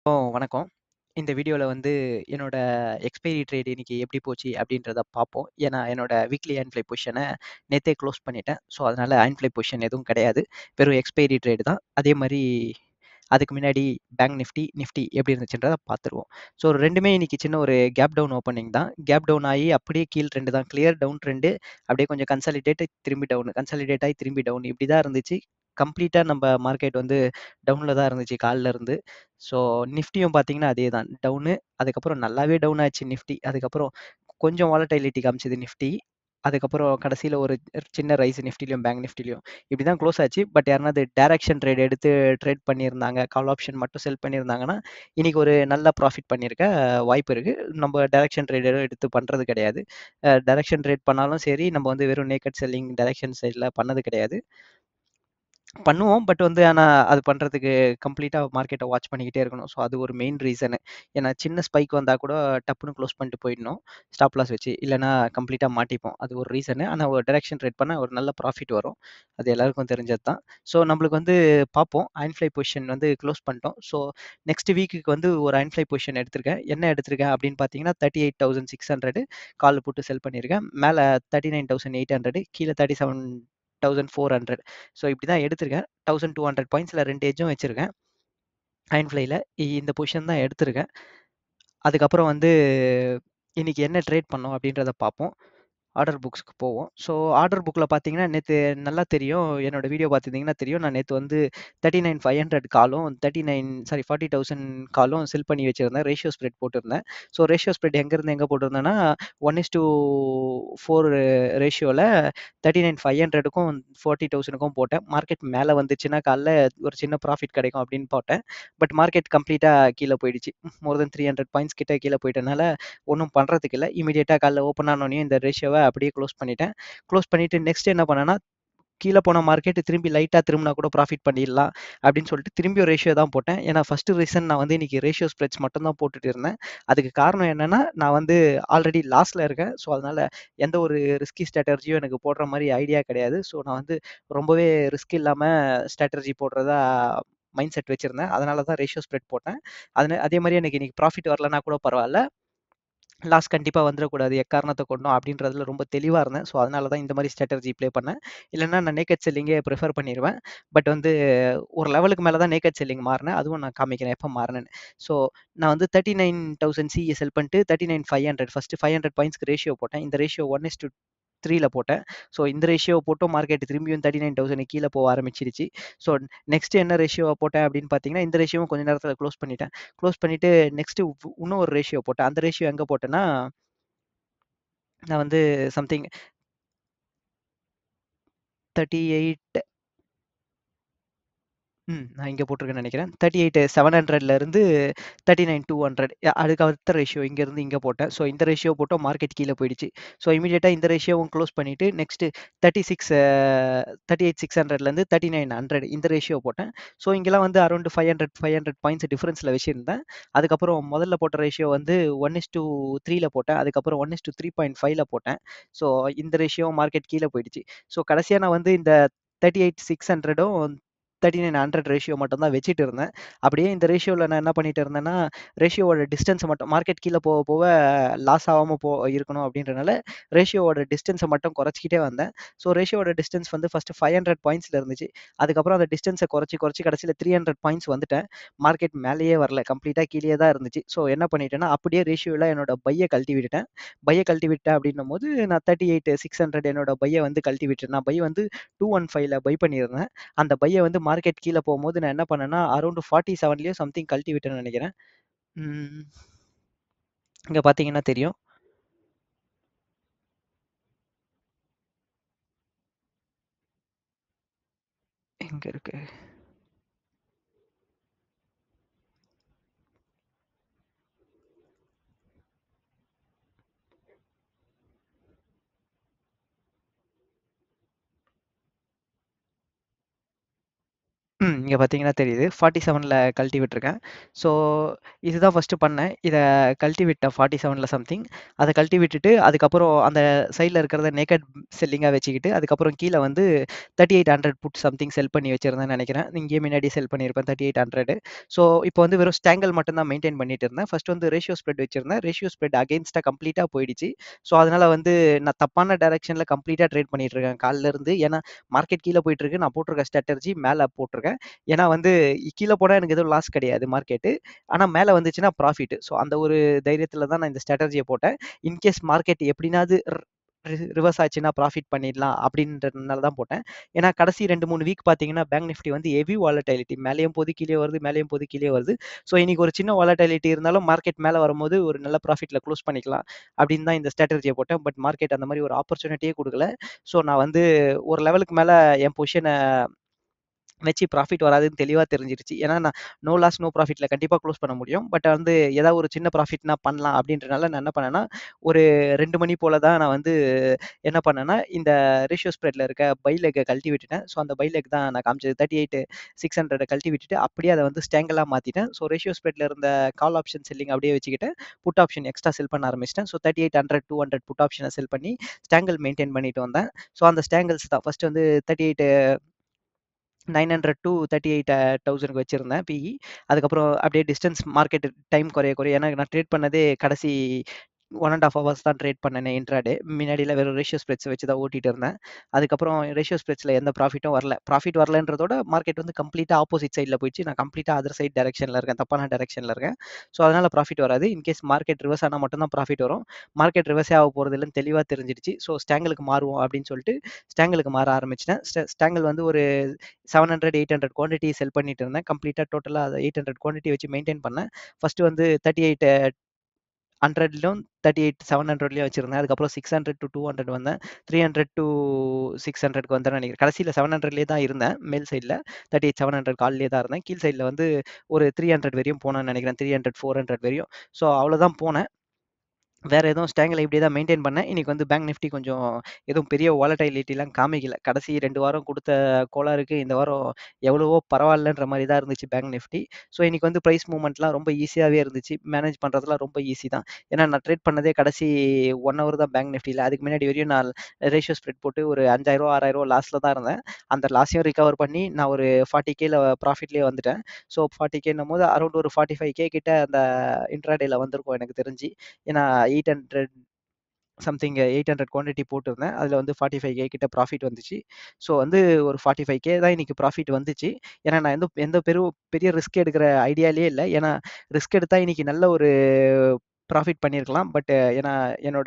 ஓ! வணக்கம். இந்த வீடியோல வந்து என்னோட எக்ஸ்பைரி ட்ரேட் இன்னைக்கு எப்படி போச்சு அப்படின்றத பார்ப்போம். ஏன்னா, என்னோட வீக்லி அயர்ன் ஃப்ளை பொசிஷன நேத்தே க்ளோஸ் பண்ணிட்டேன். ஸோ, அதனால அயர்ன் ஃப்ளை பொசிஷன் எதுவும் கிடையாது. வெறும் எக்ஸ்பைரி ட்ரேட் தான். அதே மாரி அதுக்கு முன்னாடி பேங்க் நிஃப்டி, நிஃப்டி எப்படி இருந்துச்சுன்றத பார்த்துருவோம். ஸோ, 2மே இன்னைக்கு சின்ன ஒரு கேப் டவுன் ஓப்பனிங் தான். கேப் டவுன் ஆயி அப்படியே கீழ் ட்ரெண்ட் தான். கிளியர் டவுன் ட்ரெண்ட் அப்படியே கொஞ்சம் கன்சாலிடேட் திரும்பி டவுன், கன்சாலிடேட் ஆயி திரும்பி டவுன் இப்படி தான் இருந்துச்சு. கம்ப்ளீட்டா நம்ம மார்க்கெட் வந்து டவுன்ல தான் இருந்துச்சு காலைல இருந்து. ஸோ, நிஃப்டியும் பார்த்தீங்கன்னா அதே தான். டவுனு அதுக்கப்புறம் நல்லாவே டவுன் ஆச்சு நிஃப்டி. அதுக்கப்புறம் கொஞ்சம் வாலடைலிட்டி காமிச்சது நிஃப்டி. அதுக்கப்புறம் கடைசியில ஒரு சின்ன ரைஸ் நிஃப்டிலயும், பேங்க் நிஃப்டிலயும். இப்படி தான் க்ளோஸ் ஆச்சு. பட் யாருனாவது டைரக்ஷன் ட்ரேட் எடுத்து ட்ரேட் பண்ணியிருந்தாங்க, கால் ஆப்ஷன் மட்டும் செல் பண்ணியிருந்தாங்கன்னா, இன்னைக்கு ஒரு நல்ல ப்ராஃபிட் பண்ணியிருக்க வாய்ப்பு இருக்கு. நம்ம டைரக்ஷன் ட்ரேட் எதுவும் எடுத்து பண்றது கிடையாது. அ டைரக்ஷன் ட்ரேட் பண்ணாலும் சரி, நம்ம வந்து வெறும் நேக்கட் செல்லிங் டைரக்ஷன் சைட்ல பண்ணது கிடையாது. பண்ணுவோம். பட் வந்து ஆனா அது பண்றதுக்கு கம்ப்ளீட்டா மார்க்கெட்ட வாட்ச் பண்ணிக்கிட்டே இருக்கணும். ஸோ, அது ஒரு மெயின் ரீசனு. ஏன்னா சின்ன ஸ்பைக் வந்தா கூட டப்புன்னு க்ளோஸ் பண்ணிட்டு போயிடணும். ஸ்டாப் லாஸ் வச்சு. இல்லன்னா கம்ப்ளீட்டா மாட்டிப்போம். அது ஒரு ரீசனு. ஆனா ஒரு டைரக்ஷன் ட்ரேட் பண்ணா ஒரு நல்ல ப்ராஃபிட் வரும். அது எல்லாருக்கும் தெரிஞ்சது தான். ஸோ, நம்மளுக்கு வந்து பார்ப்போம். அயர்ன் ஃப்ளை பொசிஷன் வந்து க்ளோஸ் பண்ணிட்டோம். ஸோ, நெக்ஸ்ட் வீக்குக்கு வந்து ஒரு அயர்ன் ஃப்ளை பொசிஷன் எடுத்திருக்கேன். என்ன எடுத்திருக்கேன் அப்படின்னு பார்த்தீங்கன்னா, 38,600 கால் புட் செல் பண்ணியிருக்கேன். மேல 39,800 கீழ 37,400 ஸோ, இப்படி தான் எடுத்திருக்கேன். 1200 பாயிண்ட்ஸ்ல 2 எட்ஜும் வச்சிருக்கேன். அயர்ன் ஃப்ளைல இந்த பொசிஷன் தான் எடுத்திருக்கேன். அதுக்கப்புறம் வந்து இன்னைக்கு என்ன ட்ரேட் பண்ணோம் அப்படின்றத பார்ப்போம். ஆர்டர் புக்ஸ்க்கு போவோம். ஸோ, ஆர்டர் புக்ல பார்த்தீங்கன்னா, நேத்து நல்லா தெரியும். என்னோட வீடியோ பார்த்திருந்தீங்கன்னா தெரியும். நான் நேத்து வந்து 39,500 காலும், 39 சாரி 40,000 காலும் செல் பண்ணி வச்சிருந்தேன். ரேஷியோ ஸ்ப்ரெட் போட்டிருந்தேன். ஸோ, ரேஷியோ ஸ்ப்ரெட் எங்கேருந்து எங்க போட்டிருந்தேன்னா, 1:4 ரேஷியோல 39,500க்கும் 40,000க்கும் போட்டேன். மார்க்கெட் மேல வந்துச்சுன்னா காலைல ஒரு சின்ன ப்ராஃபிட் கிடைக்கும் அப்படின்னு போட்டேன். பட் மார்க்கெட் கம்ப்ளீட்டா கீழ போயிடுச்சு. மோர் தென் 300 பாயிண்ட்ஸ் கிட்ட கீழ போயிட்டனால ஒண்ணும் பண்றதுக்கு இல்ல. இமிடியேட்டா காலைல ஓப்பன் ஆனோனயும் இந்த ரேஷியோவ அப்படியே க்ளோஸ் பண்ணிட்டேன். க்ளோஸ் பண்ணிட்டு நெக்ஸ்ட் என்ன பண்ணேன்னா, கீழ போன மார்க்கெட் திரும்பி லைட்டா திரும்புனா கூட ப்ராஃபிட் பண்ணிடலாம் அப்படின்னு சொல்லிட்டு திரும்பியும் ரேஷியோ தான் போட்டேன். ஏன்னா ஃபர்ஸ்ட் ரீசன் நான் வந்து இன்னைக்கு ரேஷியோ ஸ்ப்ரெட்ஸ் மட்டும் தான் போட்டுட்டு இருந்தேன். அதுக்கு காரணம் என்னன்னா, நான் வந்து ஆல்ரெடி லாஸ்ல இருக்கேன். ஸோ, அதனால எந்த ஒரு ரிஸ்கி ஸ்ட்ராட்டஜியும் எனக்கு போடுற மாரி ஐடியா கிடையாது. ஸோ, நான் வந்து ரொம்பவே ரிஸ்க் இல்லாம ஸ்ட்ராட்டஜி போடுறதா மைண்ட் செட் வச்சிருந்தேன். அதனால தான் ரேஷியோ ஸ்ப்ரெட் போட்டேன். அதன அதே மாரி எனக்கு இன்னைக்கு ப்ராஃபிட் வரலனா கூட பரவால்ல. லாஸ் கண்டிப்பா வந்துறக்கூடாது எக்காரணத்த கொண்டும் அப்படின்றதுல ரொம்ப தெளிவா இருந்தேன். ஸோ, அதனால தான் இந்த மாரி ஸ்ட்ராட்டஜி ப்ளே பண்ணேன். இல்லன்னா நான் நேக்கட் செல்லிங்கே பிரிஃபர் பண்ணிருவேன். பட் வந்து ஒரு லெவலுக்கு மேல தான் நேக்கட் செல்லிங் மாறுனேன். அதுவும் நான் காமிக்கிறேன் எப்ப மாறுனேன்னு. ஸோ, நான் வந்து 39,000 சிஏ செல் பண்ணிட்டு 39,500 ஃபர்ஸ்ட் 500 பாயிண்ட்ஸ்க்கு ரேஷியோ போட்டேன். இந்த ரேஷியோ 1:3ல போட்டேன். ஸோ, இந்த ரேஷியோவ போட்டும் மார்க்கெட் திரும்பியும் 39,000 கீழ போக ஆரம்பிச்சிருச்சு. ஸோ, நெக்ஸ்ட் என்ன ரேஷியோவ போட்டேன் அப்படின்னு பார்த்தீங்கன்னா, இந்த ரேஷியோவும் கொஞ்ச நேரத்துல க்ளோஸ் பண்ணிட்டேன். க்ளோஸ் பண்ணிட்டு நெக்ஸ்ட் இன்னும் ஒரு ரேஷியோ போட்டேன். அந்த ரேஷியோ எங்க போட்டேன்னா நான் வந்து சம்திங் 38 ம். நான் இங்க போட்டிருக்கேன்னு நெனைக்கிறேன். 38,700ல இருந்து 39,200 அதுக்கு அடுத்த ரேஷியோ இங்கருந்து இங்க போட்டேன். ஸோ, இந்த ரேஷியோ போட்டும் மார்க்கெட் கீழ போயிடுச்சு. ஸோ, இமிடியேட்டா இந்த ரேஷியோவும் க்ளோஸ் பண்ணிட்டு நெக்ஸ்ட் 36 38,600லேருந்து 39,100 இந்த ரேஷியோ போட்டேன். ஸோ, இங்கலாம் வந்து அரவுண்ட் 500 500 பாயிண்ட்ஸ் டிஃபரன்ஸ்ல வச்சிருந்தேன். அதுக்கப்புறம் முதல்ல போட்ட ரேஷியோ வந்து 1:3ல போட்டேன். அதுக்கப்புறம் 1:3.5ல போட்டேன். ஸோ, இந்த ரேஷியோவும் மார்க்கெட் கீழ போயிடுச்சு. ஸோ, கடைசியா நான் வந்து இந்த 38,600ம் 39,100 ரேஷியோ மட்டும் தான் வச்சுட்டு இருந்தேன். அப்படியே இந்த ரேஷியோல நான் என்ன பண்ணிட்டு இருந்தேன்னா, ரேஷியோவோட டிஸ்டன்ஸ மட்டும் மார்க்கெட் கீழ போக போக லாஸ் ஆகாம போ இருக்கணும் அப்படின்றனால ரேஷியோவோட டிஸ்டன்ஸ மட்டும் குறைச்சுக்கிட்டே வந்தேன். ஸோ, ரேஷியோவோட டிஸ்டன்ஸ் வந்து ஃபர்ஸ்ட் 500 பாயிண்ட்ஸ்ல இருந்துச்சு. அதுக்கப்புறம் அந்த டிஸ்டன்ஸ குறைச்சு குறைச்சு கடைசியில 300 பாயிண்ட்ஸ் வந்துட்டேன். மார்க்கெட் மேலேயே வரல. கம்ப்ளீட்டா கீழயே தான் இருந்துச்சு. ஸோ, என்ன பண்ணிட்டேன்னா, அப்படியே ரேஷியோல என்னோட பைய கழட்டி விட்டுட்டேன். பைய கழட்டி விட்டேன் அப்படின்னும்போது நான் 38,600 என்னோட பைய வந்து கழட்டி விட்டுட்டேன். நான் பை வந்து 215ல பை பண்ணியிருந்தேன். அந்த பைய வந்து மார்க்கெட் கீழ போகும்போது நான் என்ன பண்ணேன்னா, அரவுண்ட் 47லயோ சம்திங் கழட்டி விட்டேன்னு நெனைக்கிறேன். ம். இங்க பார்த்தீங்கன்னா தெரியும். எங்க இருக்கு? ம். இங்க பார்த்தீங்கன்னா தெரியுது. 47ல கழட்டி விட்டுருக்கேன். ஸோ, இதுதான் ஃபர்ஸ்ட்டு பண்ணேன். இத கழட்டி விட்டேன் 47ல சம்திங். அத கழட்டி விட்டுட்டு, அதுக்கப்புறம் அந்த சைட்ல இருக்கிறத நேக்கட் செல்லிங்கா வச்சுக்கிட்டு, அதுக்கப்புறம் கீழ வந்து 3800 புட் சம்திங் செல் பண்ணி வச்சிருந்தேன்னு நெனைக்கிறேன். இங்கேயே முன்னாடியே செல் பண்ணியிருப்பேன் 3800. ஸோ, இப்போ வந்து வெறும் ஸ்டாங்கிள் மட்டும் தான் மெயின்டெயின் பண்ணிட்டு இருந்தேன். ஃபர்ஸ்ட் வந்து ரேஷியோ ஸ்ப்ரெட் வச்சிருந்தேன். ரேஷியோ ஸ்ப்ரெட் அகைன்ஸ்ட்டா கம்ப்ளீட்டா போயிடுச்சு. ஸோ, அதனால வந்து நான் தப்பான டைரக்ஷன்ல கம்ப்ளீட்டா ட்ரேட் பண்ணிட்டு இருக்கேன் காலைல இருந்து. ஏன்னா, மார்க்கெட் கீழ போயிட்டு இருக்கு. நான் போட்டிருக்க ஸ்ட்ராட்டஜி மேல போட்டிருக்கேன். ஏன்னா வந்து கீழ போனா எனக்கு எதுவும் லாஸ் கிடையாது மார்க்கெட்டு. ஆனா மேல வந்துச்சுன்னா ப்ராஃபிட். ஸோ, அந்த ஒரு தைரியத்தில தான் நான் இந்த ஸ்ட்ராட்டஜிய போட்டேன். இன்கேஸ் மார்க்கெட் எப்படினாவது ர் ரி ரிவர்ஸ் ஆச்சுன்னா ப்ராஃபிட் பண்ணிடலாம் அப்படின்றதுனால தான் போட்டேன். ஏன்னா கடைசி 2, 3 வீக் பார்த்தீங்கன்னா, பேங்க் நிஃப்டி வந்து ஹெவி வாலடைலிட்டி மேலயும் போகுது, கீழயும் வருது, மேலயும் போகுது, கீழயும் வருது. ஸோ, இன்னைக்கு ஒரு சின்ன வாலடைலிட்டி இருந்தாலும் மார்க்கெட் மேல வரும்போது ஒரு நல்ல ப்ராஃபிட்ல குளோஸ் பண்ணிக்கலாம் அப்படின்னு தான் இந்த ஸ்ட்ராட்டஜிய போட்டேன். பட் மார்க்கெட் அந்த மாரி ஒரு ஆப்பர்ச்சுனிட்டியே குடுக்கல. ஸோ, நான் வந்து ஒரு லெவலுக்கு மேல என் பொசிஷன வச்சு ப்ராஃபிட் வராதுன்னு தெளிவா தெரிஞ்சிருச்சு. ஏன்னா நான் நோ லாஸ், நோ ப்ராஃபிட்ல கண்டிப்பா குளோஸ் பண்ண முடியும். பட் வந்து ஏதாவது ஒரு சின்ன ப்ராஃபிட்னா பண்ணலாம் அப்படின்றனால நான் என்ன பண்ணேன்னா, ஒரு 2 மணி போல தான் நான் வந்து என்ன பண்ணேன்னா, இந்த ரேஷியோ ஸ்ப்ரெட்ல இருக்க பை லெக்க கழட்டி விட்டுட்டேன். ஸோ, அந்த பை லெக் தான் நான் காமிச்சது 38,600 கழட்டி விட்டுட்டு அப்படியே அத வந்து ஸ்டாங்கிளா மாத்திட்டேன். ஸோ, ரேஷியோ ஸ்ப்ரெட்ல இருந்த கால் ஆப்ஷன் செல்லிங் அப்படியே வச்சுக்கிட்டேன். புட் ஆப்ஷன் எக்ஸ்ட்ரா செல் பண்ண ஆரம்பிச்சுட்டேன். ஸோ, 3800, 200 புட் ஆப்ஷன செல் பண்ணி ஸ்டாங்கிள் மெயின்டெயின் பண்ணிட்டு வந்தேன். ஸோ, அந்த ஸ்டாங்கிள்ஸ் தான் ஃபர்ஸ்ட் வந்து 38 900 டூ 38,000க்கு வச்சிருந்தேன் பிஇ. அதுக்கப்புறம் அப்படியே டிஸ்டன்ஸ் மார்க்கெட் டைம் குறைய குறைய ஏன்னா நான் ட்ரேட் பண்ணதே கடைசி 1 1/2 ஹவர்ஸ் தான் ட்ரேட் பண்ணேனே இன்ட்ராடே. முன்னாடிலாம் வெறும் ரேஷியோ ஸ்ப்ரெட்ஸ் வச்சு தான் ஓட்டிட்டு இருந்தேன். அதுக்கப்புறம் ரேஷியோ ஸ்ப்ரெட்ஸ்ல எந்த ப்ராஃபிட்டும் வரல. ப்ராஃபிட் வரலன்றதோட மார்க்கெட் வந்து கம்ப்ளீட்டா ஆப்போசிட் சைட்ல போயிடுச்சு. நான் கம்ப்ளீட்டா அதர் சைட் டைரக்ஷன்ல இருக்கேன். தப்பான டைரக்ஷன்ல இருக்கேன். ஸோ, அதனால ப்ராஃபிட் வராது. இன்கேஸ் மார்க்கெட் ரிவர்ஸ் ஆனா மட்டும் தான் ப்ராஃபிட் வரும். மார்க்கெட் ரிவர்ஸே ஆக போறதில்லன்னு தெளிவா தெரிஞ்சிடுச்சு. ஸோ, ஸ்டாங்கிளுக்கு மாறுவோம் அப்படின்னு சொல்லிட்டு ஸ்டாங்கிளுக்கு மாற ஆரம்பிச்சுட்டேன். ஸ்ட ஸ்டாங்கிள் வந்து ஒரு 700, 800 குவான்டிட்டி செல் பண்ணிட்டு இருந்தேன். கம்ப்ளீட்டா டோட்டலா 800 குவான்டிட்டி வச்சு மெயின்டெயின் பண்ணேன். ஃபர்ஸ்ட் வந்து 38 100லும் 38 700லயும் வச்சிருந்தேன். அதுக்கப்புறம் 600 டூ 200 வந்தேன். 300 டூ 600க்கு வந்தேன்னு நெனைக்கிறேன். கடைசியில 700லயே தான் இருந்தேன். மேல் சைட்ல 38 700 கால்லயே தான் இருந்தேன். கீழ் சைட்ல வந்து ஒரு 300 வரையும் போனேன்னு நெனைக்கிறேன். 300, 400 வரையும். ஸோ, அவ்வளோதான் போனேன். வேற எதுவும் ஸ்டாங்கில இப்படியே தான் மெயின்டெயின் பண்ணேன். இன்னைக்கு வந்து பேங்க் நிஃப்டி கொஞ்சம் எதுவும் பெரிய வாலடைலிட்டிலாம் காமிக்கல. கடைசி 2 வாரம் குடுத்த கோளாறுக்கு இந்த வாரம் எவ்வளவோ பரவாயில்லன்ற மாரி தான் இருந்துச்சு பேங்க் நிஃப்டி. ஸோ, இன்னைக்கு வந்து பிரைஸ் மூவ்மெண்ட்லாம் ரொம்ப ஈஸியாவே இருந்துச்சு. மேனேஜ் பண்றதெல்லாம் ரொம்ப ஈஸி தான். ஏன்னா நான் ட்ரேட் பண்ணதே கடைசி 1 ஹவர் தான் பேங்க் நிஃப்டில. அதுக்கு முன்னாடி வரையும் நான் ரேஷியோ ஸ்ப்ரெட் போட்டு ஒரு ரூ. 5000 ரூ. 6000 லாஸ்ல தான் இருந்தேன். அந்த லாஸையும் ரிகவர் பண்ணி நான் ஒரு 40கேல ப்ராஃபிட்லயே வந்துட்டேன். ஸோ, 40கேன்னும்போது அரவுண்ட் ஒரு 45கே கிட்ட அந்த இன்ட்ராடேல வந்திருக்கும் எனக்கு தெரிஞ்சு. ஏன்னா 800 சம்திங் 800 குவான்டிட்டி போட்டிருந்தேன். அதுல வந்து 45கே கிட்ட ப்ராஃபிட் வந்துச்சு. ஸோ, வந்து ஒரு 45கே தான் இன்னைக்கு ப்ராஃபிட் வந்துச்சு. ஏன்னா நான் எந்த எந்த பெரு பெரிய ரிஸ்க் எடுக்கிற ஐடியாலயே இல்ல. ஏன்னா ரிஸ்க் எடுத்தா இன்னைக்கு நல்ல ஒரு ப்ராஃபிட் பண்ணியிருக்கலாம். பட் ஏன்னா என்னோட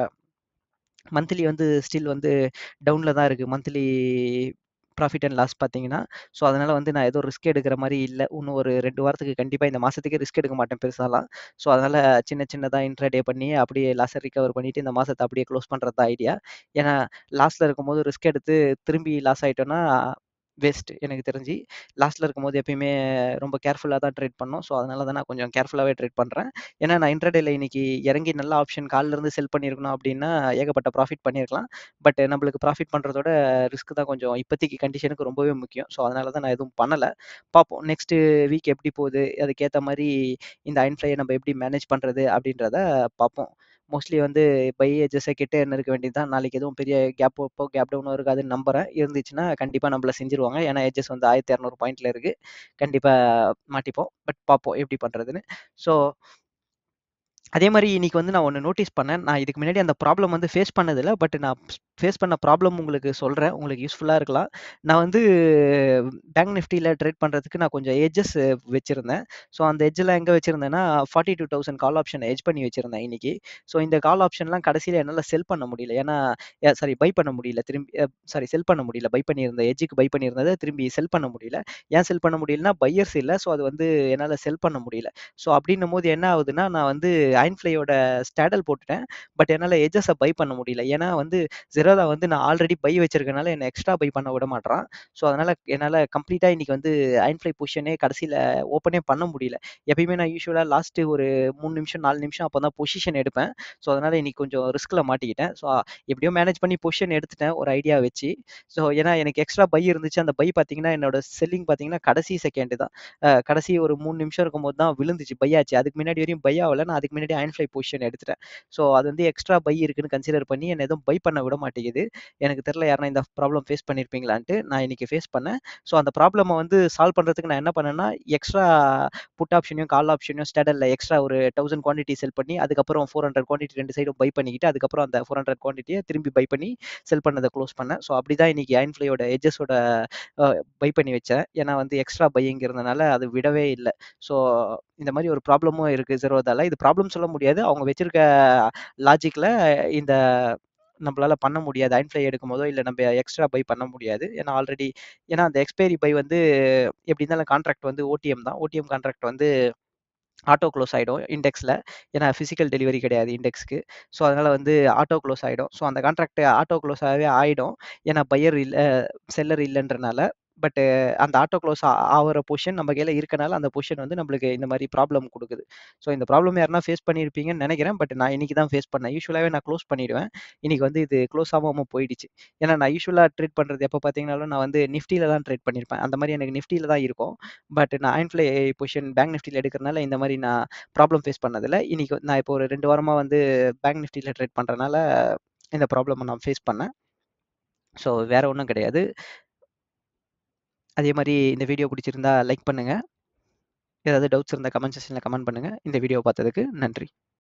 மந்த்லி வந்து ஸ்டில் வந்து டவுன்ல தான் இருக்கு. மந்த்லி ப்ராஃபிட் அண்ட் லாஸ் பார்த்தீங்கன்னா. ஸோ, அதனால வந்து நான் எதுவும் ரிஸ்க் எடுக்கிற மாரி இல்ல. இன்னும் ஒரு 2 வாரத்துக்கு கண்டிப்பா இந்த மாசத்துக்கே ரிஸ்க் எடுக்க மாட்டேன் பெருசாலாம். ஸோ, அதனால சின்ன சின்னதா இன்ட்ராடே பண்ணி அப்படியே லாஸ ரிகவர் பண்ணிட்டு இந்த மாசத்த அப்படியே குளோஸ் பண்றது தான் ஐடியா. ஏன்னா லாஸ்ல இருக்கும்போது ரிஸ்க் எடுத்து திரும்பி லாஸ் ஆயிட்டோம்னா வேஸ்ட் எனக்கு தெரிஞ்சு. லாஸ்ட்ல இருக்கும்போது எப்பயுமே ரொம்ப கேர்ஃபுல்லா தான் ட்ரேட் பண்ணணும். ஸோ, அதனால தான் நான் கொஞ்சம் கேர்ஃபுல்லாவே ட்ரேட் பண்றேன். ஏன்னா நான் இன்ட்ராடேல இன்னைக்கு இறங்கி நல்ல ஆப்ஷன் கால்ல இருந்து செல் பண்ணியிருக்கணும் அப்படின்னா ஏகப்பட்ட ப்ராஃபிட் பண்ணியிருக்கலாம். பட் நம்மளுக்கு ப்ராஃபிட் பண்றதோட ரிஸ்க் தான் கொஞ்சம் இப்போதைக்கு கண்டிஷனுக்கு ரொம்பவே முக்கியம். ஸோ, அதனால தான் நான் எதுவும் பண்ணல. பார்ப்போம். நெக்ஸ்ட் வீக் எப்படி போகுது? அதுக்கேத்த மாரி இந்த அயர்ன் ஃப்ளைய நம்ம எப்படி மேனேஜ் பண்றது அப்படின்றத பார்ப்போம். மோஸ்ட்லி வந்து பை எட்ஜஸ கிட்ட இருக்க வேண்டியது தான். நாளைக்கு எதுவும் பெரிய கேப் அப்போ கேப் டவுனும் இருக்காதுன்னு நம்புறேன். இருந்துச்சுன்னா கண்டிப்பா நம்மள செஞ்சுருவாங்க. ஏன்னா எட்ஜஸ் வந்து 1200 பாயிண்ட்ல இருக்கு. கண்டிப்பா மாட்டிப்போம். பட் பார்ப்போம் எப்படி பண்றதுன்னு. ஸோ அதே மாரி இன்னைக்கு வந்து நான் ஒண்ணு நோட்டீஸ் பண்ணேன். நான் இதுக்கு முன்னாடி அந்த ப்ராப்ளம் வந்து ஃபேஸ் பண்ணதில்ல. பட் நான் ஃபேஸ் பண்ண ப்ராப்ளம் உங்களுக்கு சொல்றேன். உங்களுக்கு யூஸ்ஃபுல்லா இருக்கலாம். நான் வந்து பேங்க் நிஃப்டில ட்ரேட் பண்றதுக்கு நான் கொஞ்சம் எட்ஜஸ் வச்சிருந்தேன். ஸோ, அந்த எட்ஜ்லாம் எங்க வச்சிருந்தேன்னா 42,000 கால் ஆப்ஷன எட்ஜ் பண்ணி வச்சிருந்தேன் இன்னைக்கு. ஸோ, இந்த கால் ஆப்ஷன்லாம் கடைசியில என்னால செல் பண்ண முடியல. ஏன்னா அ சாரி பை பண்ண முடியல. திரும்பி அ சாரி செல் பண்ண முடியல. பை பண்ணியிருந்த எட்ஜ்க்கு பை பண்ணியிருந்தத திரும்பி செல் பண்ண முடியல. ஏன் செல் பண்ண முடியலன்னா பையர்ஸ் இல்ல. ஸோ, அது வந்து என்னால செல் பண்ண முடியல. ஸோ, அப்படின்னும்போது என்ன ஆகுதுன்னா, நான் வந்து அயன்ஃப்ளையோட ஸ்டாடல் போட்டுட்டேன் பட் என்னால் எஜஸை பை பண்ண முடியல ஏன்னா வந்து ஜெரோதா வந்து நான் ஆல்ரெடி பை வச்சிருக்கனால என்னை எக்ஸ்ட்ரா பை பண்ண விட மாட்றான் ஸோ அதனால் என்னால் கம்ப்ளீட்டாக இன்னைக்கு வந்து அயன்ஃப்ளை பொசிஷனே கடைசியில் ஓப்பனே பண்ண முடியல எப்பயுமே நான் யூஸ்வலாக லாஸ்ட்டு ஒரு மூணு நிமிஷம் நாலு நிமிஷம் அப்போ தான் பொசிஷன் எடுப்பேன் ஸோ அதனால் இன்னைக்கு கொஞ்சம் ரிஸ்கில் மாட்டிக்கிட்டேன் ஸோ எப்படியோ மேனேஜ் பண்ணி பொசிஷன் எடுத்துட்டேன் ஒரு ஐடியா வச்சு ஸோ ஏன்னா எனக்கு எக்ஸ்ட்ரா பை இருந்துச்சு அந்த பை பார்த்தீங்கன்னா என்னோட செல்லிங் பார்த்தீங்கன்னா கடைசி செகண்ட் தான் அஹ் கடைசி ஒரு மூணு நிமிஷம் இருக்கும்போது தான் விழுந்துச்சு பை ஆச்சு அதுக்கு முன்னாடி வரையும் பை ஆகல நான் அதுக்கு முன்னாடி அயன் ஃப்ளை பொசிஷன் எடுத்துட்டேன் ஸோ அது வந்து எக்ஸ்ட்ரா பை இருக்குன்னு கன்சிடர் பண்ணி என்ன எதுவும் பை பண்ண விட மாட்டேங்குது எனக்கு தெரியல யாருன்னா இந்த ப்ராப்ளம் ஃபேஸ் பண்ணியிருப்பீங்களான்ட்டு நான் இன்னைக்கு ஃபேஸ் பண்ணேன் ஸோ அந்த ப்ராப்ளமை வந்து சால்வ் பண்ணுறதுக்கு நான் என்ன பண்ணேன்னா எக்ஸ்ட்ரா புட் ஆப்ஷனையும் கால் ஆப்ஷனையும் ஸ்டேடலில் எக்ஸ்ட்ரா ஒரு தௌசண்ட் குவான்டிட்டி செல் பண்ணி அதுக்கப்புறம் ஃபோர் ஹண்ட்ரட் குவான்டிட்டி ரெண்டு சைடும் பை பண்ணிக்கிட்டு அதுக்கப்புறம் அந்த ஃபோர் ஹண்ட்ரட் குவான்டிட்டியை திரும்பி பை பண்ணி செல் பண்ணதை க்ளோஸ் பண்ணேன் ஸோ அப்படி தான் இன்னைக்கு அயன் ஃப்ளையோட எஜஸோட பை பண்ணி வச்சேன் ஏன்னா வந்து எக்ஸ்ட்ரா பையிங்கிறதுனால அது விடவே இல்லை ஸோ இந்த மாதிரி ஒரு ப்ராப்ளமும் இருக்குது ஜெரோதால இது ப்ராப்ளம் சொல்ல முடியாது அவங்க வச்சிருக்க லாஜிக்கில் இந்த நம்மளால பண்ண முடியாது அயன் ஃப்ளை எடுக்கும் போதோ இல்லை நம்ம எக்ஸ்ட்ரா பை பண்ண முடியாது ஏன்னா ஆல்ரெடி ஏன்னா அந்த எக்ஸ்பைரி பை வந்து எப்படி இருந்தாலும் கான்ட்ராக்ட் வந்து ஓடிஎம் தான் ஓடிஎம் கான்ட்ராக்ட் வந்து ஆட்டோ க்ளோஸ் ஆகிடும் இண்டெக்ஸில் ஏன்னா ஃபிசிக்கல் டெலிவரி கிடையாது இண்டெக்ஸ்க்கு ஸோ அதனால் வந்து ஆட்டோ க்ளோஸ் ஆகிடும் ஸோ அந்த கான்ட்ராக்ட் ஆட்டோ க்ளோஸ் ஆகவே ஆகிடும் ஏன்னா பையர் இல்லை செல்லர் இல்லைன்றனால பட் அந்த ஆட்டோ க்ளோஸ் ஆகிற பொசிஷன் நம்ம கையில் இருக்கனால அந்த பொசிஷன் வந்து நம்மளுக்கு இந்த மாதிரி ப்ராப்ளம் கொடுக்குது ஸோ இந்த ப்ராப்ளம் யாருன்னா ஃபேஸ் பண்ணியிருப்பீங்கன்னு நினைக்கிறேன் பட் நான் இன்னைக்கு தான் ஃபேஸ் பண்ணேன் யூஸ்வலாகவே நான் க்ளோஸ் பண்ணிடுவேன் இன்னைக்கு வந்து இது க்ளோஸ் ஆகாமல் போயிடுச்சு ஏன்னா நான் யூஸ்வலாக ட்ரேட் பண்ணுறது எப்போ பார்த்தீங்கனாலும் நான் வந்து நிஃப்டியில் தான் ட்ரேட் பண்ணியிருப்பேன் அந்த மாதிரி எனக்கு நிஃப்டியில் தான் இருக்கும் பட் நான் அயன்ஃப்ளை பொசிஷன் பேங்க் நிஃப்டியில் எடுக்கிறனால இந்த மாதிரி நான் ப்ராப்ளம் ஃபேஸ் பண்ணதில்லை இன்னைக்கு நான் இப்போ ஒரு ரெண்டு வாரமாக வந்து பேங்க் நிஃப்டியில் ட்ரேட் பண்ணுறனால இந்த ப்ராப்ளமை நான் ஃபேஸ் பண்ணேன் ஸோ வேற ஒன்றும் கிடையாது அதே மாதிரி இந்த வீடியோ பிடிச்சிருந்தா லைக் பண்ணுங்கள் ஏதாவது டவுட்ஸ் இருந்தால் கமெண்ட் செக்ஷனில் கமெண்ட் பண்ணுங்கள் இந்த வீடியோ பார்த்ததுக்கு நன்றி